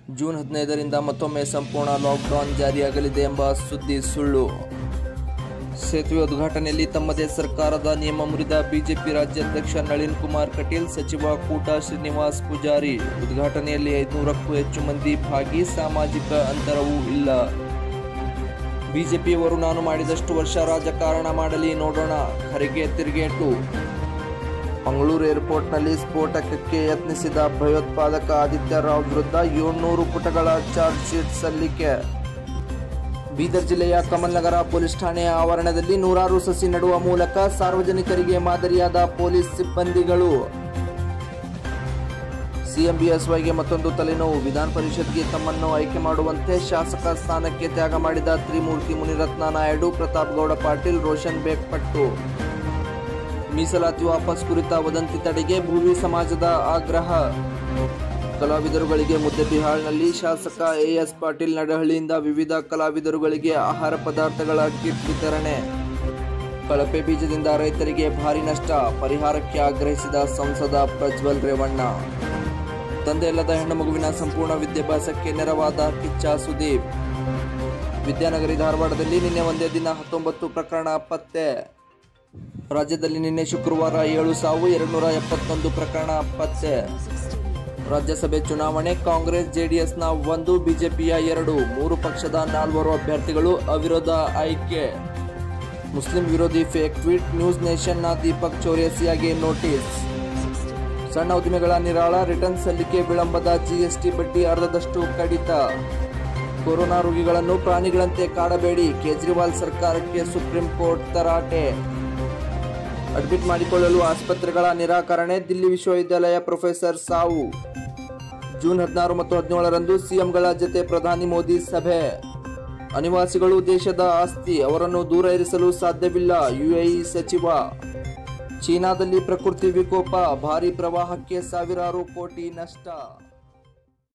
June ಹದಿನೈದರಿಂದ ಮತ್ತೊಮ್ಮೆ ಸಂಪೂರ್ಣ ಲಾಕ್ಡೌನ್ ಜಾರಿಯಾಗಲಿದೆ ಎಂಬ ಸುದ್ದಿ ಸುಳ್ಳು ಸೇತುವೆ ಉದ್ಘಾಟನೆಯಲ್ಲಿ ತಮ್ಮದೇ ಸರ್ಕಾರದ ನಿಯಮ ಮುರಿದ ಬಿಜೆಪಿ ರಾಜ್ಯಾಧ್ಯಕ್ಷ ನಳಿನ್ ಕುಮಾರ್ ಕಟೀಲ್ ಸಚಿವ ಕೂಟ ಶ್ರೀನಿವಾಸ್ ಪೂಜಾರಿ ಉದ್ಘಾಟನೆಯಲ್ಲಿ ಐದುನೂರಕ್ಕೂ ಹೆಚ್ಚು ಮಂದಿ ಭಾಗಿ ಸಾಮಾಜಿಕ ಅಂತರವೂ ಇಲ್ಲ ಬಿಜೆಪಿಯವರು ನಾನು ಮಾಡಿದಷ್ಟು ವರ್ಷ ರಾಜಕಾರಣ ಮಾಡಲಿ ನೋಡೋಣ ಖರ್ಗೆ ತಿರುಗೇಟು ಮಂಗಳೂರು ಏರ್ಪೋರ್ಟ್ನಲ್ಲಿ ಸ್ಫೋಟಕಕ್ಕೆ ಯತ್ನಿಸಿದ ಭಯೋತ್ಪಾದಕ ಆದಿತ್ಯ ರಾವ್ ವಿರುದ್ಧ ಏಳ್ನೂರು ಪುಟಗಳ ಚಾರ್ಜ್ ಶೀಟ್ ಸಲ್ಲಿಕೆ ಬೀದರ್ ಜಿಲ್ಲೆಯ ಕಮಲ್ನಗರ ಪೊಲೀಸ್ ಠಾಣೆಯ ಆವರಣದಲ್ಲಿ ನೂರಾರು ಸಸಿ ನೆಡುವ ಮೂಲಕ ಸಾರ್ವಜನಿಕರಿಗೆ ಮಾದರಿಯಾದ ಪೊಲೀಸ್ ಸಿಬ್ಬಂದಿಗಳು ಸಿಎಂ ಬಿಎಸ್ವೈಗೆ ಮತ್ತೊಂದು ತಲೆನೋವು ವಿಧಾನ ಪರಿಷತ್ಗೆ ತಮ್ಮನ್ನು ಆಯ್ಕೆ ಮಾಡುವಂತೆ ಶಾಸಕ ಸ್ಥಾನಕ್ಕೆ ತ್ಯಾಗ ಮಾಡಿದ ತ್ರಿಮೂರ್ತಿ ಮುನಿರತ್ನ ನಾಯ್ಡು ಪ್ರತಾಪ್ ಗೌಡ ಪಾಟೀಲ್ ರೋಷನ್ ಬೇಗ್ಪಟ್ಟು ಮೀಸಲಾತಿ ವಾಪಸ್ ಕುರಿತ ವದಂತಿ ತಡೆಗೆ ಭೂವಿ ಸಮಾಜದ ಆಗ್ರಹ ಕಲಾವಿದರುಗಳಿಗೆ ಮುದ್ದೆಬಿಹಾಳ್ನಲ್ಲಿ ಶಾಸಕ ಎಎಸ್ ಪಾಟೀಲ್ ನಡಹಳ್ಳಿಯಿಂದ ವಿವಿಧ ಕಲಾವಿದರುಗಳಿಗೆ ಆಹಾರ ಪದಾರ್ಥಗಳ ಕಿಟ್ ವಿತರಣೆ ಕಳಪೆ ಬೀಜದಿಂದ ರೈತರಿಗೆ ಭಾರಿ ನಷ್ಟ ಪರಿಹಾರಕ್ಕೆ ಆಗ್ರಹಿಸಿದ ಸಂಸದ ಪ್ರಜ್ವಲ್ ರೇವಣ್ಣ ತಂದೆ ಇಲ್ಲದ ಹೆಣ್ಣು ಮಗುವಿನ ಸಂಪೂರ್ಣ ವಿದ್ಯಾಭ್ಯಾಸಕ್ಕೆ ನೆರವಾದ ಕಿಚ್ಚ ಸುದೀಪ್ ವಿದ್ಯಾನಗರಿ ಧಾರವಾಡದಲ್ಲಿ ನಿನ್ನೆ ಒಂದೇ ದಿನ ಹತ್ತೊಂಬತ್ತು ಪ್ರಕರಣ ಪತ್ತೆ ರಾಜ್ಯದಲ್ಲಿ ನಿನ್ನೆ ಶುಕ್ರವಾರ ಏಳು ಸಾವು ಎರಡುನೂರ ಎಪ್ಪತ್ತೊಂದು ಪ್ರಕರಣ ಪತ್ತೆ ರಾಜ್ಯಸಭೆ ಚುನಾವಣೆ ಕಾಂಗ್ರೆಸ್ ಜೆಡಿಎಸ್ನ ಒಂದು ಬಿಜೆಪಿಯ ಎರಡು ಮೂರು ಪಕ್ಷದ ನಾಲ್ವರು ಅಭ್ಯರ್ಥಿಗಳು ಅವಿರೋಧ ಆಯ್ಕೆ ಮುಸ್ಲಿಂ ವಿರೋಧಿ ಫೇಕ್ ಟ್ವೀಟ್ ನ್ಯೂಸ್ ನೇಷನ್ನ ದೀಪಕ್ ಚೌರೇಸಿಯಾಗೆ ನೋಟಿಸ್ ಸಣ್ಣ ಉದ್ದಿಮೆಗಳ ನಿರಾಳ ರಿಟರ್ನ್ ಸಲ್ಲಿಕೆ ವಿಳಂಬದ ಜಿಎಸ್ಟಿ ಬಡ್ಡಿ ಅರ್ಧದಷ್ಟು ಕಡಿತ ಕೊರೋನಾ ರೋಗಿಗಳನ್ನು ಪ್ರಾಣಿಗಳಂತೆ ಕಾಡಬೇಡಿ ಕೇಜ್ರಿವಾಲ್ ಸರ್ಕಾರಕ್ಕೆ ಸುಪ್ರೀಂ ಕೋರ್ಟ್ ತರಾಟೆ ಅಡ್ಮಿಟ್ ಮಾಡಿಕೊಳ್ಳಲು ಆಸ್ಪತ್ರೆಗಳ ನಿರಾಕರಣೆ ದಿಲ್ಲಿ ವಿಶ್ವವಿದ್ಯಾಲಯ ಪ್ರೊಫೆಸರ್ ಸಾವು ಜೂನ್ ಹದಿನಾರು ಮತ್ತು ಹದಿನೇಳರಂದು ಸಿಎಂಗಳ ಜತೆ ಪ್ರಧಾನಿ ಮೋದಿ ಸಭೆ ಅನಿವಾಸಿಗಳು ದೇಶದ ಆಸ್ತಿ ಅವರನ್ನು ದೂರ ಇರಿಸಲು ಸಾಧ್ಯವಿಲ್ಲ ಯುಎಇ ಸಚಿವ ಚೀನಾದಲ್ಲಿ ಪ್ರಕೃತಿ ವಿಕೋಪ ಭಾರೀ ಪ್ರವಾಹಕ್ಕೆ ಸಾವಿರಾರು ಕೋಟಿ ನಷ್ಟ